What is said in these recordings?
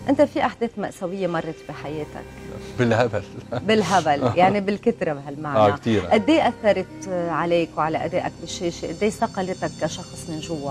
انت في احداث مأساوية مرت بحياتك بالهبل بالهبل يعني بالكثرة بهالمعنى اه كتير قد ايه اثرت عليك وعلى ادائك بالشاشه قد ايه صقلتك كشخص من جوا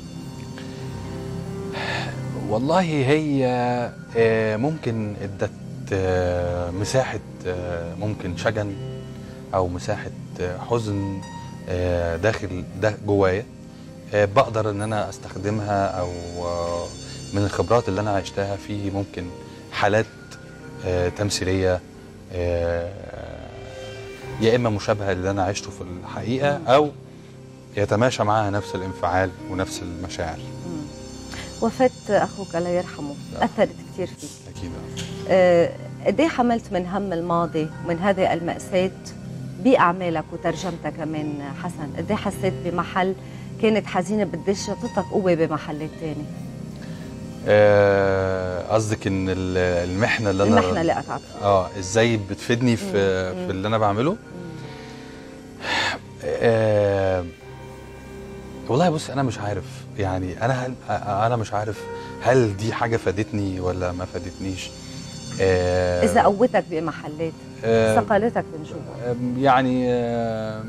والله هي آه، ممكن ادت آه، مساحة آه، ممكن شجن أو مساحة آه، حزن آه، داخل ده جوايا آه، بقدر إن أنا أستخدمها أو آه، من الخبرات اللي أنا عشتها في ممكن حالات آه، تمثيلية آه، يا إما مشابهة للي أنا عشته في الحقيقة أو يتماشى معاها نفس الانفعال ونفس المشاعر مم. وفاة اخوك الله يرحمه آه. اثرت كثير فيك أكيد آه، قد ايه حملت من هم الماضي ومن هذه المأساة بأعمالك وترجمتها كمان حسن قد ايه حسيت بمحل كانت حزينة بديش تعطيك قوة بمحلات تاني آه، قصدك ان ال- المحنه اللي انا المحنة اللي قطعت اه ازاي بتفيدني في مم. مم. في اللي انا بعمله آه والله بص انا مش عارف يعني انا هل انا مش عارف هل دي حاجه فادتني ولا ما فادتنيش آه إذا قوتك بمحلات آه صقلتك من جوا آم، يعني آه،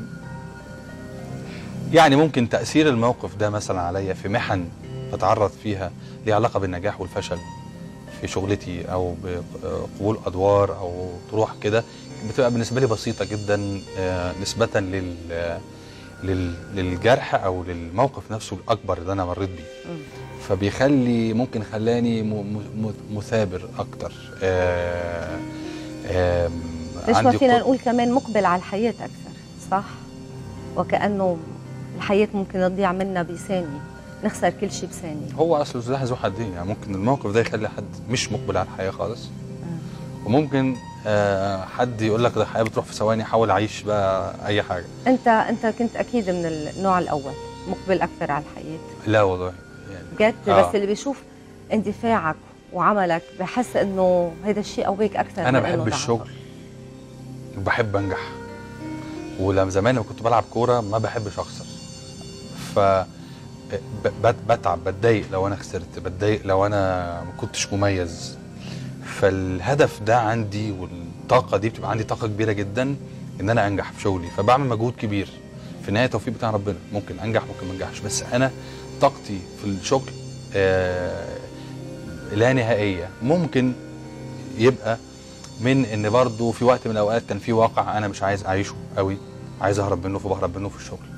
يعني ممكن تأثير الموقف ده مثلا عليا في محن بتعرض فيها ليها علاقة بالنجاح والفشل في شغلتي أو بقبول أدوار أو طروح كده بتبقى بالنسبة لي بسيطة جدا آه، نسبة لل لل- للجرح أو للموقف نفسه الأكبر اللي أنا مريت بيه مم. فبيخلي ممكن خلاني م- م- م- مثابر أكتر آه، آم، ليش ما عندي فينا قد- نقول كمان مقبل على الحياة أكثر صح؟ وكأنه الحياة ممكن تضيع منا بثانية نخسر كل شيء بثانية هو اصل السلاح ذو حدين يعني ممكن الموقف ده يخلي حد مش مقبل على الحياه خالص وممكن آه حد يقول لك ده الحياه بتروح في ثواني حاول اعيش بقى اي حاجه أنت أنت كنت أكيد من النوع الأول مقبل أكثر على الحياة لا والله يعني بجد آه. بس اللي بيشوف اندفاعك وعملك بحس إنه هذا الشيء قويك أكثر انا من إنه بحب ضعفك. الشغل وبحب انجح ولما زمان لما كنت بلعب كوره ما بحبش اخسر ف ب- بت- بتعب بتضايق لو انا خسرت بتضايق لو انا ما كنتش مميز فالهدف ده عندي والطاقه دي بتبقى عندي طاقه كبيره جدا ان انا انجح في شغلي فبعمل مجهود كبير في النهايه توفيق بتاع ربنا ممكن انجح ممكن ما انجحش بس انا طاقتي في الشغل آه لا نهائيه ممكن يبقى من ان برضو في وقت من الاوقات كان في واقع انا مش عايز اعيشه قوي عايز اهرب منه فبهرب منه في الشغل